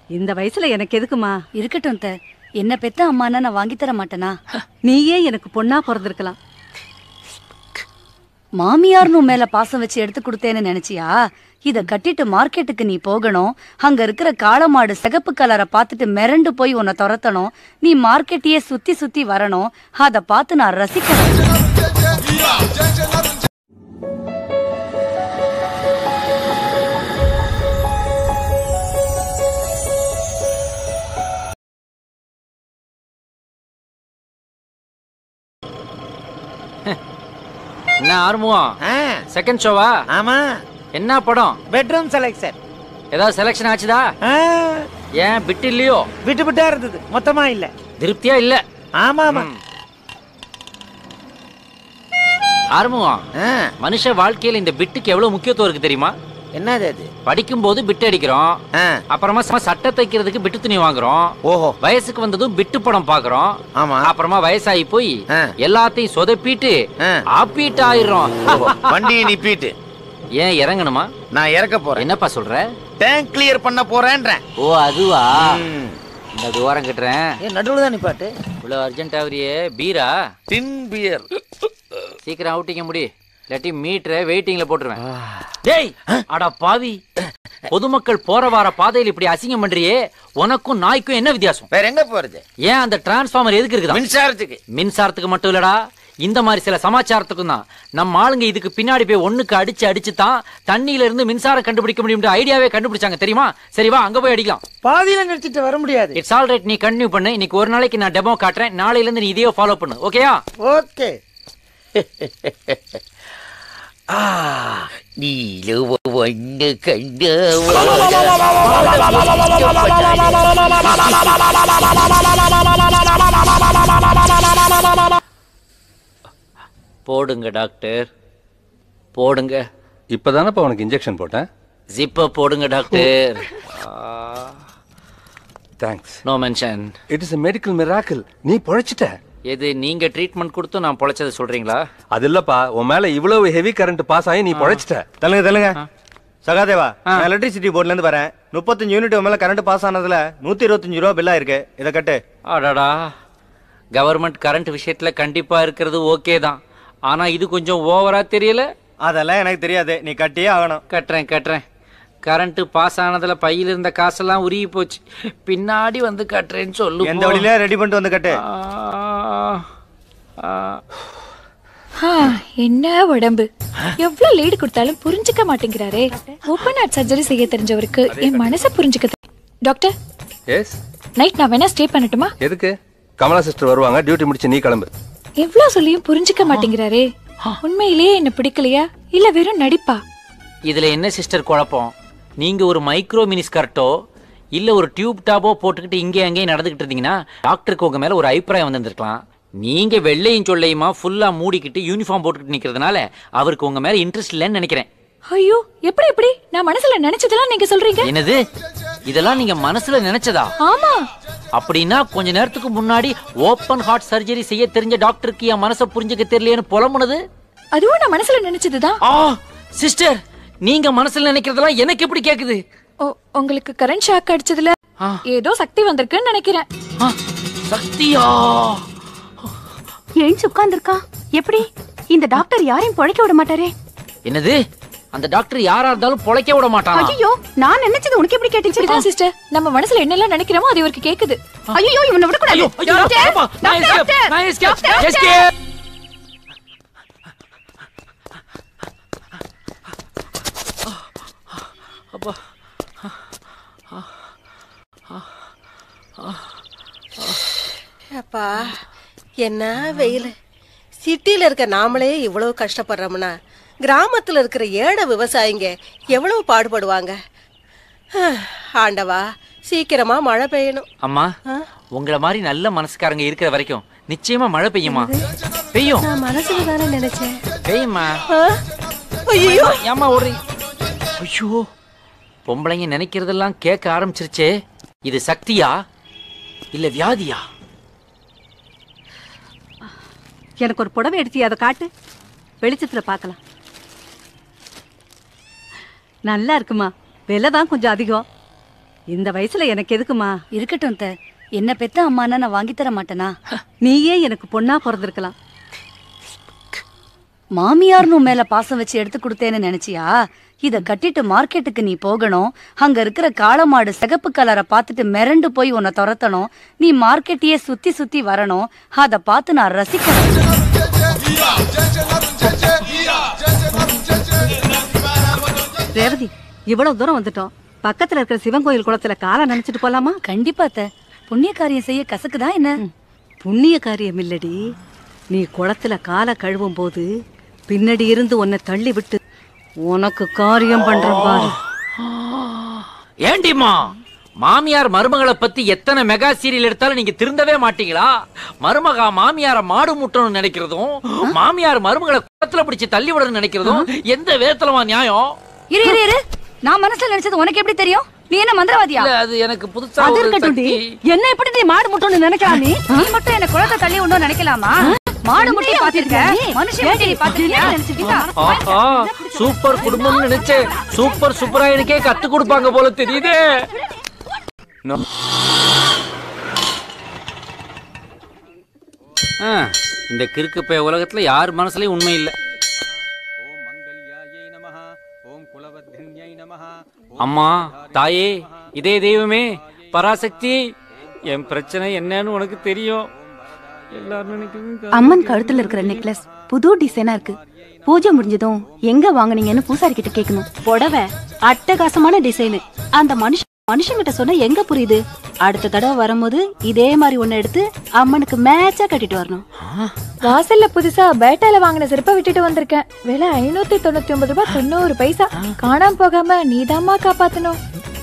இந்த வயசுல எனக்கு எதுக்குமா இருக்கட்டும் த என்ன பெத்த அம்மானா நான் வாங்கி தர மாட்டேனா நீயே எனக்கு பொண்ணா பிறந்திருக்கலாம் மாமியார்னு உன் மேல பாசம் வச்சு எடுத்து கொடுத்தேன்னு நினைச்சியா இத கட்டிட்டு மார்க்கெட்டுக்கு நீ போகணும் அங்க இருக்கிற காளமாடு சிகப்பு கலரை பார்த்துட்டு மிரண்டு போய் உன்னை துரத்தணும் நீ மார்க்கெட்டையே சுத்தி சுத்தி வரணும் அத பார்த்து நான் ரசிக்கணும் என்ன ஆர்முகம் ஆ, செகண்ட் ஷோவா ஆமா என்ன படம் பெட்ரூம் செலக்ஷன் ஏதாவது செலெக்ஷன் ஆச்சுதா ஏன் பிட்டு இல்லையோ விட்டு விட்டா இருந்தது மொத்தமா இல்ல திருப்தியா இல்ல ஆமா ஆமா ஆர்முகம் ஆ, மனுஷ வாழ்க்கையில இந்த பிட்டுக்கு எவ்வளவு முக்கியத்துவம் இருக்கு தெரியுமா என்னது அது படிக்கும்போது பிட்டு அடிக்கிறோம் ஆ, அப்புறமா சும்மா சட்டை தைக்கிறதுக்கு பிட்டு துணி வாங்குறோம் ஓஹோ வயசுக்கு வந்ததும் பிட்டு படம் பாக்குறோம் ஆமா அப்புறமா வயசாகி போய் ஆ. எல்லாத்தையும் சொதப்பிட்டு ஆ. ஆப்பிட்டு ஆயிடுறோம் ஓஹோ, வண்டியை நிப்பிட்டு ஏன் இறங்கணுமா நான் இறக்க போறேன் என்னப்பா சொல்ற டேங்க் கிளியர் பண்ண போறேன்றேன் ஓ அதுவா ம். இந்த துவாரம் கட்டுறேன் ஏன் நடுவுல தான் நிப்பாட்டு இவ்வளவு அர்ஜென்ட் ஆகுறியே பீரா டின் பியர் சீக்கிரம் அவுட்டிங்க முடி இல்லாட்டி மீட்டரை வெயிட்டிங்ல போட்டுருவேன் டேய் அட பாவி பொதுமக்கள் போற வார பாதையில் இப்படி அசிங்கம் பண்றியே உனக்கும் நாய்க்கும் என்ன வித்தியாசம் வேற எங்க போறது ஏன் அந்த டிரான்ஸ்ஃபார்மர் எதுக்கு இருக்குதா மின்சாரத்துக்கு மின்சாரத்துக்கு மட்டும் இல்லடா இந்த மாதிரி சில சமாச்சாரத்துக்கும் தான் நம்ம ஆளுங்க இதுக்கு பின்னாடி போய் ஒண்ணுக்கு அடிச்சு அடிச்சு தான் தண்ணியில இருந்து மின்சாரம் கண்டுபிடிக்க முடியும்ன்ற ஐடியாவே கண்டுபிடிச்சாங்க தெரியுமா சரி வா அங்க போய் அடிக்கலாம் பாதியில நிறுத்திட்டு வர முடியாது இட்ஸ் ஆல் ரைட் நீ கண்டினியூ பண்ணு இன்னைக்கு ஒரு நாளைக்கு நான் டெமோ காட்டுறேன் நாளையில இருந்து நீ இதையோ ஃபாலோ பண்ணு ஓகேயா ஓகே ஆ நீல ஒண்ணு கண்ட போடுங்க டாக்டர் போடுங்க இப்பதானப்பா உனக்கு இன்ஜெக்ஷன் போட்டேன் ஜிப்ப போடுங்க doctor thanks no mention it is a medical miracle நீ பொழைச்சிட்ட எது நீங்க ட்ரீட்மெண்ட் கொடுத்து நான் பொழைச்சதை சொல்றீங்களா அது இல்லப்பா உன் மேல இவ்வளவு ஹெவி கரண்ட் பாஸ் ஆகி நீ பொழைச்சிட்ட தள்ளுங்க தள்ளுங்க சகாதேவா நான் எலக்ட்ரிசிட்டி போர்ட்ல இருந்து வரேன் முப்பத்தஞ்சு யூனிட் உன் மேல கரண்ட் பாஸ் ஆனதுல நூத்தி இருபத்தஞ்சு ரூபா பில்லா இருக்கு இதை கட்டு அடடா கவர்மெண்ட் கரண்ட் விஷயத்துல கண்டிப்பா இருக்கிறது ஓகே தான் ஆனா இது கொஞ்சம் ஓவரா தெரியல அதெல்லாம் எனக்கு தெரியாது நீ கட்டியே ஆகணும் கட்டுறேன் கட்டுறேன் கரண்ட் பாஸ் ஆனதுல பையில இருந்த காசெல்லாம் உருகி போச்சு பின்னாடி வந்து கட்டுறேன்னு சொல்லு எந்த வழியில ரெடி பண்ணிட்டு வந்து கட்டு ஆ, என்ன உடம்பு எவ்வளவு லீடு கொடுத்தாலும் புரிஞ்சுக்க மாட்டேங்கிறாரே ஓப்பன் ஹார்ட் சர்ஜரி செய்ய தெரிஞ்சவருக்கு என் மனசை புரிஞ்சுக்க தெரி- டாக்டர் எஸ் நைட் நான் வேணா ஸ்டே பண்ணட்டுமா எதுக்கு கமலா சிஸ்டர் வருவாங்க டியூட்டி முடிச்சு நீ கிளம்பு எவ்வளவு சொல்லியும் புரிஞ்சுக்க மாட்டேங்கிறாரே உண்மையிலேயே என்ன பிடிக்கலையா இல்ல வெறும் நடிப்பா இதுல என்ன சிஸ்டர் குழப்பம் நீங்க ஒரு மைக்ரோ மினி ஸ்கர்ட்டோ இல்ல ஒரு டியூப் டாப்போ போட்டுக்கிட்டு இங்கே அங்கேயும் நடந்துகிட்டு இருந்தீங்கன்னா டாக்டருக்கு உங்க மேல ஒரு அபிப்பிராயம் வந்திருந்திருக்கலாம் நீங்க வெள்ளையும் சொல்லையுமா ஃபுல்லா மூடிக்கிட்டு யூனிஃபார்ம் போட்டுக்கிட்டு நிக்கிறதுனால அவருக்கு உங்க மேல இன்ட்ரெஸ்ட் இல்லைன்னு நினைக்கிறேன் ஐயோ எப்படி எப்படி நான் மனசுல நினைச்சதெல்லாம் நீங்க சொல்றீங்க என்னது இதெல்லாம் நீங்க மனசுல நினைச்சதா ஆமா அப்படின்னா கொஞ்ச நேரத்துக்கு முன்னாடி ஓப்பன் ஹார்ட் சர்ஜரி செய்ய தெரிஞ்ச டாக்டருக்கு என் மனசை புரிஞ்சுக்க தெரியலையேன்னு புலம்புனது அதுவும் நான் மனசுல நினைச்சதுதான் ஆ சிஸ்டர் நீங்க மனசுல நினைக்கிறதெல்லாம் எனக்கு எப்படி கேக்குது ஓ, உங்களுக்கு கரண்ட் ஷாக் அடிச்சதுல ஆ. ஏதோ சக்தி வந்திருக்குன்னு நினைக்கிறேன் ஆ, சக்தியா எழுந்து உட்கார்ந்துருக்கா எப்படி இந்த டாக்டர் யாரையும் பொழைக்க விட மாட்டாரே என்னது அந்த டாக்டர் யாரா இருந்தாலும் பொழைக்க விட மாட்டானா ஐயோ நான் நினைச்சது உனக்கு எப்படி கேட்டுச்சு இப்படிதான் சிஸ்டர் நம்ம மனசுல என்னெல்லாம் நினைக்கிறோமோ அது இவருக்கு கேக்குது ஐயோ இவனை விடக்கூடாது ஐயோ, ஐயோ, டாக்டர், அப்பா, நான் escape, டாக்டர், நான் escape, டாக்டர், escape. அப்பா என்ன வெயில் சிட்டில இருக்க நாமளே இவ்வளவு கஷ்டப்படுறோம்னா கிராமத்துல இருக்கிற ஏழை விவசாயிங்க எவ்வளவு பாடுபடுவாங்க ஆஹ், ஆண்டவா சீக்கிரமா மழை பெய்யணும் அம்மா உங்களை மாதிரி நல்ல மனசுக்காரங்க இருக்கிற வரைக்கும் நிச்சயமா மழை பெய்யுமா பெய்யும் நான் மனசுல தானே நினைச்சேன் பெய்யுமா ஐயோ ஏமா ஒரு ஐயோ பொம்பளைங்க நினைக்கிறதெல்லாம் கேட்க ஆரம்பிச்சிருச்சே இது சக்தியா இல்ல வியாதியா எனக்கு ஒரு புடவை எடுத்து அதை காட்டு வெளிச்சத்துல பார்க்கலாம் நல்லா இருக்குமா விலை தான் கொஞ்சம் அதிகம் இந்த வயசுல எனக்கு எதுக்குமா இருக்கட்டும் அத்தை. என்ன பெத்த அம்மானா நான் வாங்கி தர மாட்டேனா நீயே எனக்கு பொண்ணா பிறந்திருக்கலாம் மாமியார்னு உன் மேல பாசம் வச்சு எடுத்து கொடுத்தேன்னு நினைச்சியா இத கட்டிட்டு மார்க்கெட்டுக்கு நீ போகணும் அங்க இருக்கிற காளமாடு சிகப்பு கலரை பார்த்துட்டு மிரண்டு போய் உன்னை துரத்தணும் நீ மார்க்கெட்டையே சுத்தி சுத்தி வரணும் அத பார்த்து நான் ரசிக்கணும் ரேவதி இவ்வளவு தூரம் வந்துட்டோம் பக்கத்துல இருக்கிற சிவன் கோயில் குளத்துல காலை நினைச்சிட்டு போலாமா கண்டிப்பா அத்தை. புண்ணிய காரியம் செய்ய கசக்குதா என்ன புண்ணிய காரியம் இல்லடி நீ குளத்துல காலை கழுவும் போது பின்னாடி இருந்து உன்னை தள்ளி விட்டு உனக்கு காரியம் பண்றேன் பாரு ஏண்டிம்மா மாமியார் மருமகளை பத்தி எத்தனை மெகா சீரியல் எடுத்தாலும் நீங்க திருந்தவே மாட்டீங்களா மருமகா மாமியார மாடு முட்டணும்னு நினைக்கிறதும் மாமியார் மருமகளை குளத்துல பிடிச்சு தள்ளி விடணும்னு நினைக்கிறதும் எந்த விதத்துலமா நியாயம் இரு இரு இரு நான் மனசுல நினைச்சது உனக்கு எப்படி தெரியும் நீ என்ன மந்திரவாதியா இல்ல அது எனக்கு புதுசா அது ஒரு இருக்கட்டும் டி. சக்தி. என்ன எப்படி நீ மாடு முட்டோன்னு நினைக்கலாம் நீ நீ மட்டும் என்ன குளத்தை தள்ளி விடணும் நினைக்கலாமா மாடு முட்டி பாத்திருக்க மனுஷன் முட்டி பாத்திருக்கியா ஆஹா சூப்பர் குடும்பம்னு நினைச்சேன் சூப்பர் சூப்பராயனுக்கே கத்து கொடுப்பாங்க போல தெரியுதே ஆ, இந்த கிறுக்கு பைய உலகத்துல யார் மனசுலயும் உண்மை இல்ல அம்மா தாயே இதே தெய்வமே பராசக்தி என் பிரச்சனை என்னன்னு உனக்கு தெரியும் எல்லாரும் நினைக்கிறது அம்மன் கழுத்துல இருக்கிற நெக்லஸ் புது டிசைனா இருக்கு பூஜை முடிஞ்சதும் எங்க வாங்குனீங்கன்னு பூசாரி கிட்ட கேட்கணும் புடவை அட்டகாசமான டிசைனு அந்த மனுஷன் மனுஷங்கிட்ட சொன்னா எங்க புரியுது அடுத்த தடவை வரும்போது இதே மாதிரி ஒண்ணு எடுத்து அம்மனுக்கு மேட்சா கட்டிட்டு வரணும் வாசல்ல புதுசா பேட்டால வாங்கின செருப்பை விட்டுட்டு வந்திருக்கேன் விலை ஐநூத்தி தொண்ணூத்தி ஒன்பது ரூபாய் தொண்ணூறு பைசா காணாம போகாம நீதாம்மா காப்பாத்தணும்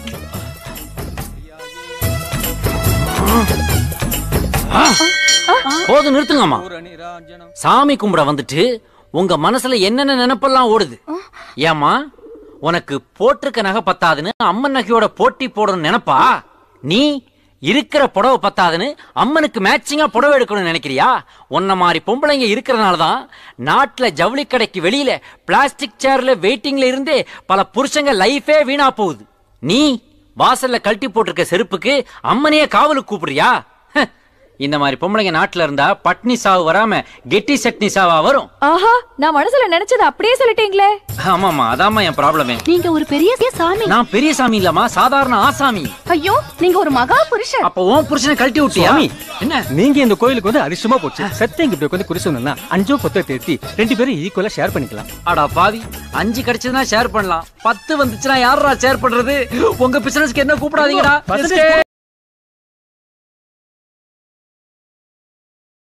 போதும் நிறுத்துங்கம்மா சாமி கும்பிட வந்துட்டு உங்க மனசுல என்னென்ன நினைப்பெல்லாம் ஓடுது ஏமா உனக்கு போட்டிருக்க நகை பத்தாதுன்னு அம்மன் நகையோட போட்டி போடணும்னு நினைப்பா நீ இருக்கிற புடவை பத்தாதுன்னு அம்மனுக்கு மேட்சிங்கா புடவை எடுக்கணும்னு நினைக்கிறியா உன்ன மாதிரி பொம்பளைங்க இருக்கிறனால தான் நாட்டுல ஜவுளி கடைக்கு வெளியில பிளாஸ்டிக் சேர்ல வெயிட்டிங்ல இருந்தே பல புருஷங்க லைஃபே வீணா போகுது நீ வாசல்ல கழட்டி போட்டிருக்க செருப்புக்கு அம்மனையே காவலுக்கு கூப்பிடுறியா ஹ, இந்த மாதிரி பொம்பளைங்க நாட்டுல இருந்தா பட்னி சாவு வராம கெட்டி சட்னி சாவா வரும் ஆஹா நான் மனசுல நினைச்சது அப்படியே சொல்லிட்டீங்களே ஆமாமா அதாம்மா என் ப்ராப்ளமே நீங்க ஒரு பெரிய சாமி நான் பெரிய சாமி இல்லம்மா சாதாரண ஆசாமி ஐயோ நீங்க ஒரு மகா புருஷன் அப்ப உன் புருஷனை கழட்டி விட்டியா சுவாமி. என்ன நீங்க இந்த கோயிலுக்கு வந்து அதிர்ஷ்டமா போச்சு சத்த இங்க இப்படி உட்காந்து குறி சொன்னா அஞ்சோ பத்தோ தேர்த்தி ரெண்டு பேரும் ஈக்குவலா ஷேர் பண்ணிக்கலாம் அடா பாவி அஞ்சு கிடைச்சதுன்னா ஷேர் பண்ணலாம் பத்து வந்துச்சுன்னா யாரா ஷேர் பண்றது உங்க பிசினஸ்க்கு என்ன கூப்பிடாதீங்கடா Percentage Escape.